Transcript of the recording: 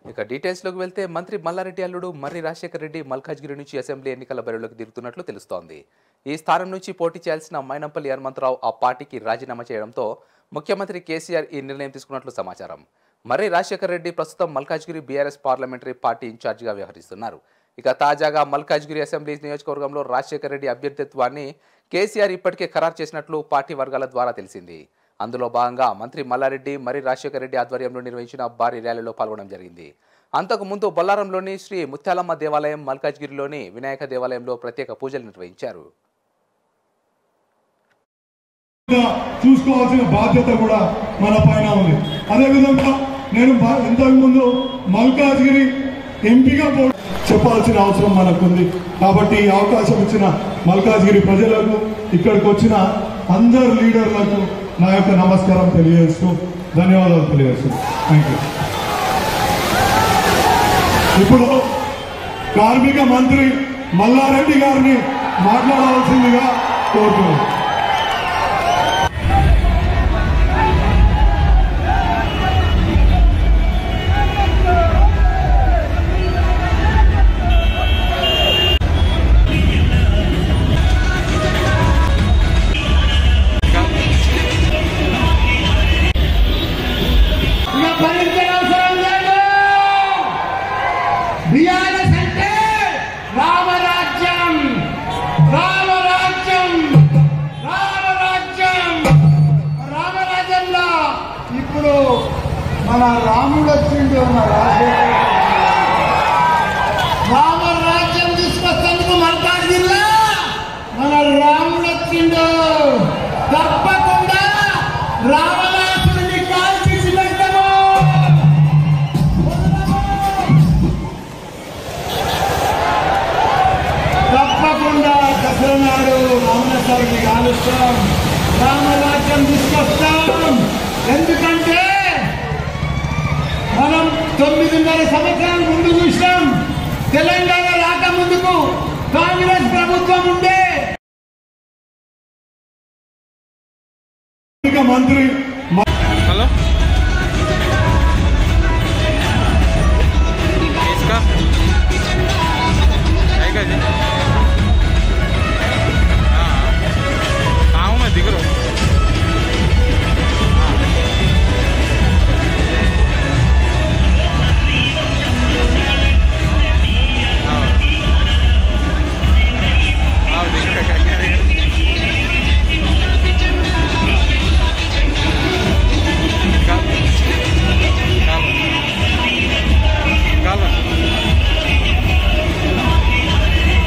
ఇక డీటెయిల్స్లోకి వెళ్తే మంత్రి మల్లారెడ్డి అల్లుడు మర్రి రాజశేఖర రెడ్డి మల్కాజ్గిరి నుంచి అసెంబ్లీ ఎన్నికల బరిలోకి దిగుతున్నట్లు తెలుస్తోంది ఈ స్థానం నుంచి పోటీ చేయాల్సిన మైనంపల్లి హనుమంతరావు ఆ పార్టీకి రాజీనామా చేయడంతో ముఖ్యమంత్రి కేసీఆర్ ఈ నిర్ణయం తీసుకున్నట్లు సమాచారం మర్రి రాజశేఖర రెడ్డి ప్రస్తుతం మల్కాజ్గిరి బీఆర్ఎస్ పార్లమెంటరీ పార్టీ ఇన్ఛార్జిగా వ్యవహరిస్తున్నారు ఇక తాజాగా మల్కాజ్గిరి అసెంబ్లీ నియోజకవర్గంలో రాజశేఖర రెడ్డి అభ్యర్థిత్వాన్ని కేసీఆర్ ఇప్పటికే ఖరారు చేసినట్లు పార్టీ వర్గాల ద్వారా తెలిసింది అందులో భాగంగా మంత్రి మల్లారెడ్డి మరి రాజశేఖర రెడ్డి ఆధ్వర్యంలో నిర్వహించిన భారీ ర్యాలీలో పాల్గొనడం జరిగింది అంతకు ముందు బొల్లారంలోని శ్రీ ముత్యాలమ్మ దేవాలయం మల్కాజ్గిరిలోని వినాయక దేవాలయంలో ప్రత్యేక పూజలు నిర్వహించారు ఇంకా చూసుకోవాల్సిన బాధ్యత కూడా మన పైన ఉంది అదేవిధంగా నేను బా- ఇంతకు ముందు మల్కాజ్గిరి ఎంపీగా పో చెప్పాల్సిన అవసరం మనకుంది కాబట్టి ఈ అవకాశం ఇచ్చిన మల్కాజ్గిరి ప్రజలకు ఇక్కడికి వచ్చిన అందరు లీడర్లకు నా యొక్క నమస్కారం తెలియజేస్తూ ధన్యవాదాలు తెలియజేస్తూ థ్యాంక్ యూ ఇప్పుడు కార్మిక మంత్రి మల్లారెడ్డి గారిని మాట్లాడవలసిందిగా కోరుతున్నాను ఇక భరించనవసరం లేదు బీఆర్ఎస్ అంటే రామరాజ్యం రామరాజ్యం రామరాజ్యం రామరాజ్యంలో ఇప్పుడు మన రాముడు వచ్చిండు మన రాజశేఖర రామరాజ్యం తీసుకొస్తేందుకు మల్కాజ్గిరిలో మన రాముడు వచ్చిండు తప్పకుండా రావణాసుడిని కాల్చి పెడతాము తప్పకుండా దసరా నాడు రామణాసుడిని కాలుస్తాం రామరాజ్యం తీసుకొస్తాం ఎందుకంటే మనం తొమ్మిదిన్నర సంవత్సరాల ముందు చూసాం తెలంగాణ రాక ముందుకు కాంగ్రెస్ ప్రభుత్వం ఉండే కార్మిక మంత్రి మ-